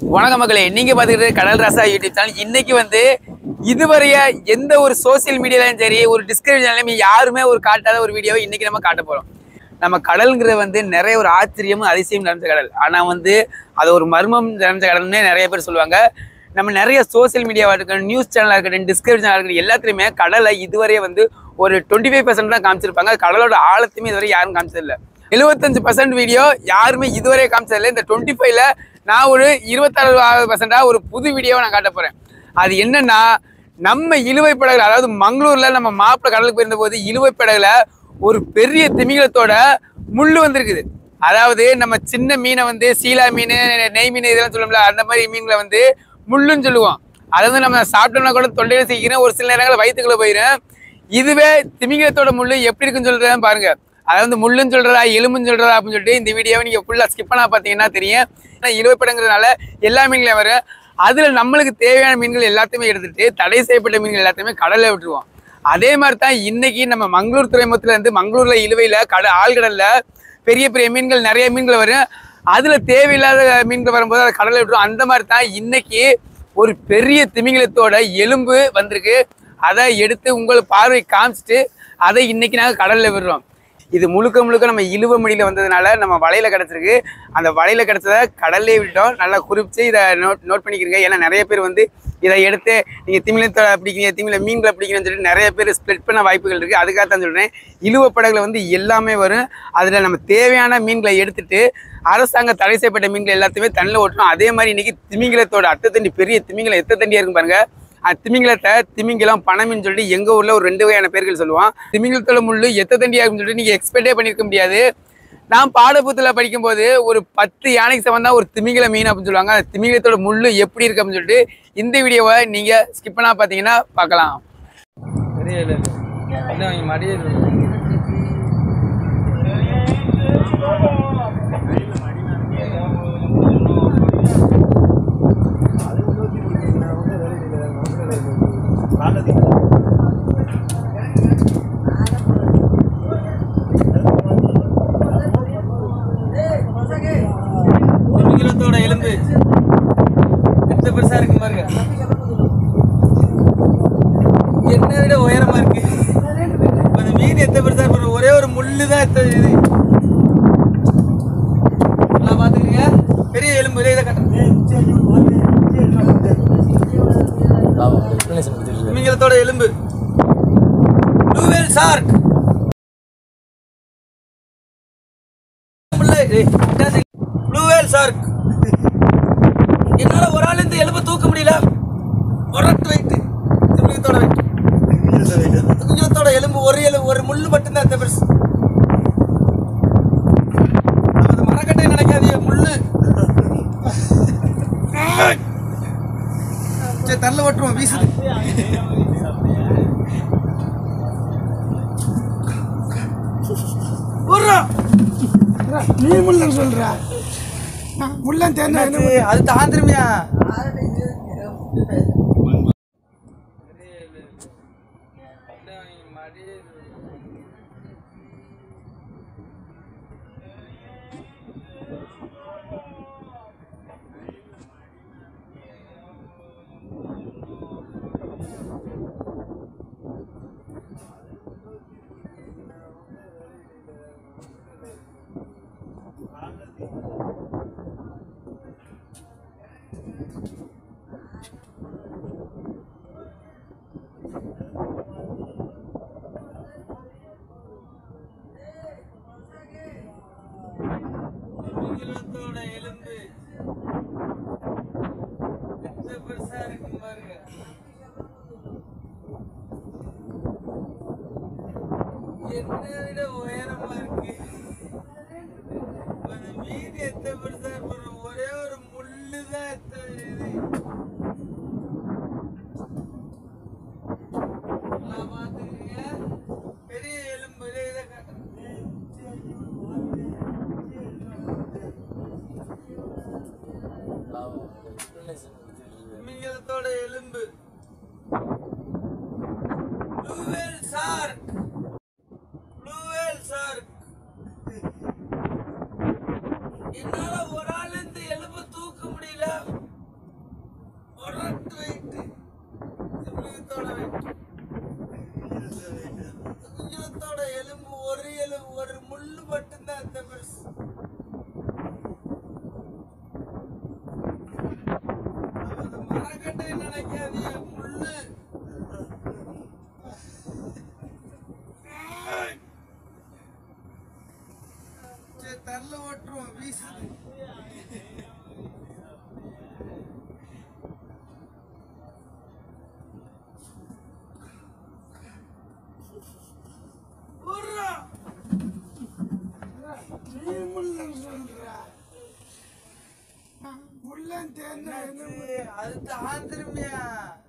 வணக்கம் மக்களே நீங்க பாத்துக்கிட்டு கடல் ராசா யூடியூப் சேனல் இன்னைக்கு வந்து இதுவரைய எந்த ஒரு சோசியல் மீடியாலையும் சரி ஒரு டிஸ்கிரிப்ஷன்லையும் யாருமே ஒரு காட்டாத ஒரு வீடியோவை இன்னைக்கு நம்ம காட்ட போறோம் நம்ம கடல்ங்கிறது வந்து நிறைய ஒரு ஆச்சரியமும் அதிசயம் நிறைஞ்ச கடல் ஆனா வந்து அது ஒரு மர்மம் நிறைஞ்ச கடல்னே நிறைய பேர் சொல்லுவாங்க நம்ம நிறைய சோசியல் மீடியாவாக இருக்கட்டும் நியூஸ் சேனலாக இருக்கட்டும் டிஸ்கிரிப்ஷனாக இருக்கட்டும் எல்லாத்துலையுமே கடலை இதுவரையே வந்து ஒரு டுவெண்ட்டி ஃபைவ் பர்சன்ட் தான் காமிச்சிருப்பாங்க கடலோட ஆழத்தையுமே இதுவரை யாரும் காமிச்சதில்லை எழுபத்தஞ்சு பர்சன்ட் வீடியோ யாருமே இதுவரை காமிச்சதில்லை இந்த டுவெண்ட்டி ஃபைவ்ல நான் ஒரு இருபத்தாறு பர்சன்டாக ஒரு புது வீடியோவை நான் காட்ட போகிறேன் அது என்னன்னா நம்ம இழுவை படகுல அதாவது மங்களூர்ல நம்ம மாப்பிள்ளை கடலுக்கு போயிருந்த போது இழுவை படகுல ஒரு பெரிய திமிங்கலத்தோட முள்ளு வந்திருக்குது அதாவது நம்ம சின்ன மீனை வந்து சீலா மீன் நெய் மீன் இதெல்லாம் சொல்லுவோம்ல அந்த மாதிரி மீன்களை வந்து முள்ளுன்னு சொல்லுவோம் அதை வந்து நம்ம சாப்பிட்டோம்னா கூட தொண்டையில சீக்கிரம் ஒரு சில நேரங்களில் வயிற்றுக்குள்ள போயிடும் இதுவே திமிங்கலத்தோட முள்ளு எப்படி இருக்குன்னு சொல்றதுதான் பாருங்க அதாவது வந்து முள்ளுன்னு சொல்றதா எலும்புன்னு சொல்றதா அப்படின்னு சொல்லிட்டு இந்த வீடியோவை நீங்க ஃபுல்லா ஸ்கிப் பண்ணா பாத்தீங்கன்னா தெரியும் ஏன்னா இழுவைப்படங்கிறதுனால எல்லா மீன்களையும் வரும் அதுல நம்மளுக்கு தேவையான மீன்கள் எல்லாத்தையுமே எடுத்துட்டு தடை செய்யப்பட்ட மீன்கள் எல்லாத்தையுமே கடல்ல விட்டுருவோம் அதே மாதிரி தான் இன்னைக்கு நம்ம மங்களூர் துறைமுகத்துல இருந்து மங்களூர்ல இழுவையில கட ஆழ்கடல்ல பெரிய பெரிய மீன்கள் நிறைய மீன்கள் வரும் அதுல தேவையில்லாத மீன்கள் வரும்போது அதை கடல்ல விட்டுரும் அந்த மாதிரி தான் இன்னைக்கு ஒரு பெரிய திமிங்கலத்தோட எலும்பு வந்திருக்கு அதை எடுத்து உங்களை பார்வை காமிச்சிட்டு அதை இன்னைக்கு நாங்கள் கடல்ல விடுறோம் இது முழுக்க முழுக்க நம்ம இழுவ மடியில் வந்ததுனால நம்ம வலையில கிடச்சிருக்கு அந்த வலையில கிடச்சதை கடல்லே விட்டோம் நல்லா குறிப்பிச்சு இதை நோட் நோட் பண்ணிக்கிறீங்க ஏன்னா நிறைய பேர் வந்து இதை எடுத்து நீங்கள் திமிழத்தை பிடிக்கிறீங்க திமிழ மீன்களை பிடிக்கிறீங்கன்னு சொல்லிட்டு நிறைய பேர் ஸ்ப்ளிட் பண்ண வாய்ப்புகள் இருக்குது அதுக்காக தான் சொல்கிறேன் இழுவ படகுல வந்து எல்லாமே வரும் அதில் நம்ம தேவையான மீன்களை எடுத்துட்டு அரசாங்க தடை செய்யப்பட்ட மீன்கள் எல்லாத்தையுமே தண்ணியில் ஓட்டணும் அதே மாதிரி இன்னைக்கு திமிங்கலத்தோட அத்தை தண்டி பெரிய திமிங்கலம் எத்த தண்டியாக இருக்கும் பாருங்க அந்த திமிங்கலத்தை திமிங்கலம் பணமின்னு சொல்லிட்டு எங்க ஊர்ல ஒரு ரெண்டு வகையான பேர்கள் சொல்லுவோம் திமிங்கலத்தோட முள்ளு எத்த தண்டியா இருக்குன்னு சொல்லிட்டு நீங்க எக்ஸ்பெக்டே பண்ணிருக்க முடியாது நான் பாடப்புத்துல படிக்கும்போது ஒரு பத்து யானைக்கு சமந்தா ஒரு திமிங்கல மீன் அப்படின்னு சொல்லுவாங்க அந்த திமிங்கலத்தோட முள்ளு எப்படி இருக்கு அப்படின்னு சொல்லிட்டு இந்த வீடியோவை நீங்க ஸ்கிப் பண்ணா பாத்தீங்கன்னா பார்க்கலாம் தெரியல என்ன அவங்க மடியில் திமிங்கலத்தோட எலும்பு எந்த பெருசா இருக்கு பாருங்க என்னை விட உயரமா இருக்கு இப்ப இந்த மீன் எத்த பெருசா இருக்கு ஒரே ஒரு முள்ளு தான் எத்த இது நல்லா பாத்துக்கங்க பெரிய எலும்பு இதை கட்டுறேன் திமிங்கலத்தோட எலும்பு ப்ளூவேல் ஷார்க் ப்ளூவேல் ஷார்க் என்னால ஒரு ஆள் இந்த எலும்பை தூக்க முடியல ஒரட்டு வெயிட் திமிங்கலத்தோட வெயிட் திமிங்கலத்தோட எலும்பு ஒரு எலும்பு ஒரு முள்ளு மட்டும்தான் இந்த பெருசு அது மரக்கட்டை நினைக்காதீங்க முள்ளு சரி தள்ள ஓட்டுருவோம் வீசுது உர்றா. நீ முள்ள சொல்ற முள்ளம் தேர்ந்த என்னாச்சு? அது தாந்திரமியா திமிங்கலத்தோட எலும்பு எந்த பெருசா இருக்கு பாருங்க என்னை விட உயரமா இருக்கு அந்த மீதி எத்த பெருசா இருக்கு ஒரே ஒரு முள்ளு தான் எத்த இது நல்லா பாத்துக்கங்க பெரிய எலும்பு இதை இதை காட்டுறேன் திமிங்கலத்தோட எலும்பு ப்ளூவேல் ஷார்க் ப்ளூவேல் ஷார்க் என்னால ஒரு ஆள் இந்த எலும்பு தூக்க முடியல நினைக்காதீங்க முள்ளு சரி தள்ள ஓட்டுருவோம் வீசுது ஓடுறா நீ முள்ளன்னு சொல்ற முள்ளன் தேர்ந்த என்ன அது தாந்திரமியா